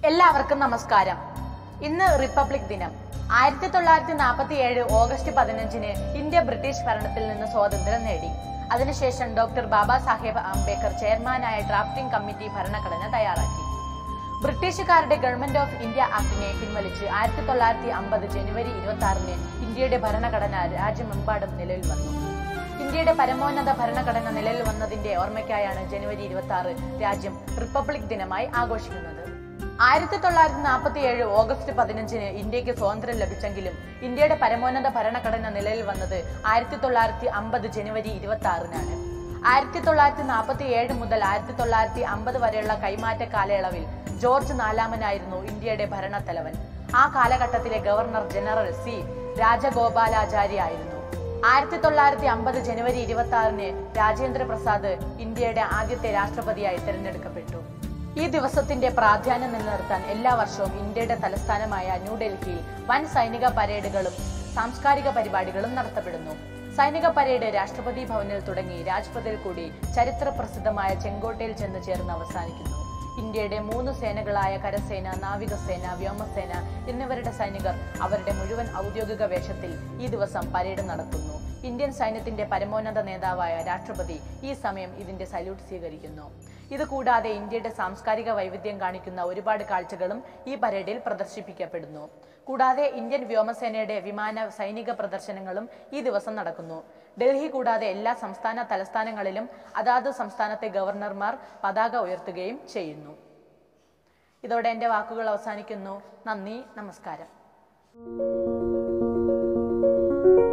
എല്ലാവർക്കും നമസ്കാരം ഇന്ന് റിപ്പബ്ലിക് ദിനം ആയിരത്തി തൊള്ളായിരത്തി നാൽപ്പത്തി ഏഴ് ഓഗസ്റ്റ് പതിനഞ്ചിന് ഇന്ത്യ ബ്രിട്ടീഷ് ഭരണത്തിൽ നിന്ന് സ്വാതന്ത്ര്യം നേടി അതിനുശേഷം ഡോക്ടർ ബാബാ സാഹേബ് അംബേദ്കർ ചെയർമാനായ ഡ്രാഫ്റ്റിംഗ് കമ്മിറ്റി ഭരണഘടന തയ്യാറാക്കി ബ്രിട്ടീഷുകാരുടെ ഗവൺമെന്റ് ഓഫ് ഇന്ത്യ ആക്ടിനെ പിൻവലിച്ച് ആയിരത്തി തൊള്ളായിരത്തി അമ്പത് ജനുവരി ഇരുപത്തി ആറിന് ഇന്ത്യയുടെ ഭരണഘടന രാജ്യമെമ്പാടും നിലവിൽ വന്നു ഇന്ത്യയുടെ പരമോന്നത ഭരണഘടന നിലവിൽ വന്നതിന്റെ ഓർമ്മയ്ക്കായാണ് ജനുവരി ഇരുപത്തി ആറ് രാജ്യം റിപ്പബ്ലിക് ദിനമായി ആഘോഷിക്കുന്നത് ആയിരത്തി തൊള്ളായിരത്തി നാൽപ്പത്തി ഏഴ് ഓഗസ്റ്റ് പതിനഞ്ചിന് ഇന്ത്യക്ക് സ്വാതന്ത്ര്യം ലഭിച്ചെങ്കിലും ഇന്ത്യയുടെ പരമോന്നത ഭരണഘടന നിലവിൽ വന്നത് ആയിരത്തി തൊള്ളായിരത്തി അമ്പത് ജനുവരി ഇരുപത്തി ആറിനാണ് ആയിരത്തി തൊള്ളായിരത്തി നാൽപ്പത്തി ഏഴ് മുതൽ ആയിരത്തി തൊള്ളായിരത്തി അമ്പത് വരെയുള്ള കൈമാറ്റ കാലയളവിൽ ജോർജ് നാലാമനായിരുന്നു ഇന്ത്യയുടെ ഭരണത്തലവൻ ആ കാലഘട്ടത്തിലെ ഗവർണർ ജനറൽ സി രാജഗോപാലാചാരി ആയിരുന്നു ആയിരത്തി തൊള്ളായിരത്തി അമ്പത് ജനുവരി ഇരുപത്തി ആറിന് രാജേന്ദ്ര പ്രസാദ് ഇന്ത്യയുടെ ആദ്യത്തെ രാഷ്ട്രപതിയായി തിരഞ്ഞെടുക്കപ്പെട്ടു ഈ ദിവസത്തിന്റെ പ്രാധാന്യം നിലനിർത്താൻ എല്ലാ വർഷവും ഇന്ത്യയുടെ തലസ്ഥാനമായ ന്യൂഡൽഹിയിൽ വൻ സൈനിക പരേഡുകളും സാംസ്കാരിക പരിപാടികളും നടത്തപ്പെടുന്നു സൈനിക പരേഡ് രാഷ്ട്രപതി ഭവനിൽ തുടങ്ങി രാജ്പഥിൽ കൂടി ചരിത്ര പ്രസിദ്ധമായ ചെങ്കോട്ടയിൽ ചെന്ന് ചേർന്ന് അവസാനിക്കുന്നു ഇന്ത്യയുടെ മൂന്ന് സേനകളായ കരസേന നാവികസേന വ്യോമസേന എന്നിവരുടെ സൈനികർ അവരുടെ മുഴുവൻ ഔദ്യോഗിക വേഷത്തിൽ ഈ ദിവസം പരേഡ് നടത്തുന്നു ഇന്ത്യൻ സൈന്യത്തിന്റെ പരമോന്നത നേതാവായ രാഷ്ട്രപതി ഈ സമയം ഇതിന്റെ സല്യൂട്ട് സ്വീകരിക്കുന്നു ഇത് കൂടാതെ ഇന്ത്യയുടെ സാംസ്കാരിക വൈവിധ്യം കാണിക്കുന്ന ഒരുപാട് കാഴ്ചകളും ഈ പരേഡിൽ പ്രദർശിപ്പിക്കപ്പെടുന്നു കൂടാതെ ഇന്ത്യൻ വ്യോമസേനയുടെ വിമാന സൈനിക പ്രദർശനങ്ങളും ഈ ദിവസം നടക്കുന്നു ഡൽഹി കൂടാതെ എല്ലാ സംസ്ഥാന തലസ്ഥാനങ്ങളിലും അതാത് സംസ്ഥാനത്തെ ഗവർണർമാർ പതാക ഉയർത്തുകയും ചെയ്യുന്നു ഇതോടെ എൻ്റെ വാക്കുകൾ അവസാനിക്കുന്നു നന്ദി നമസ്കാരം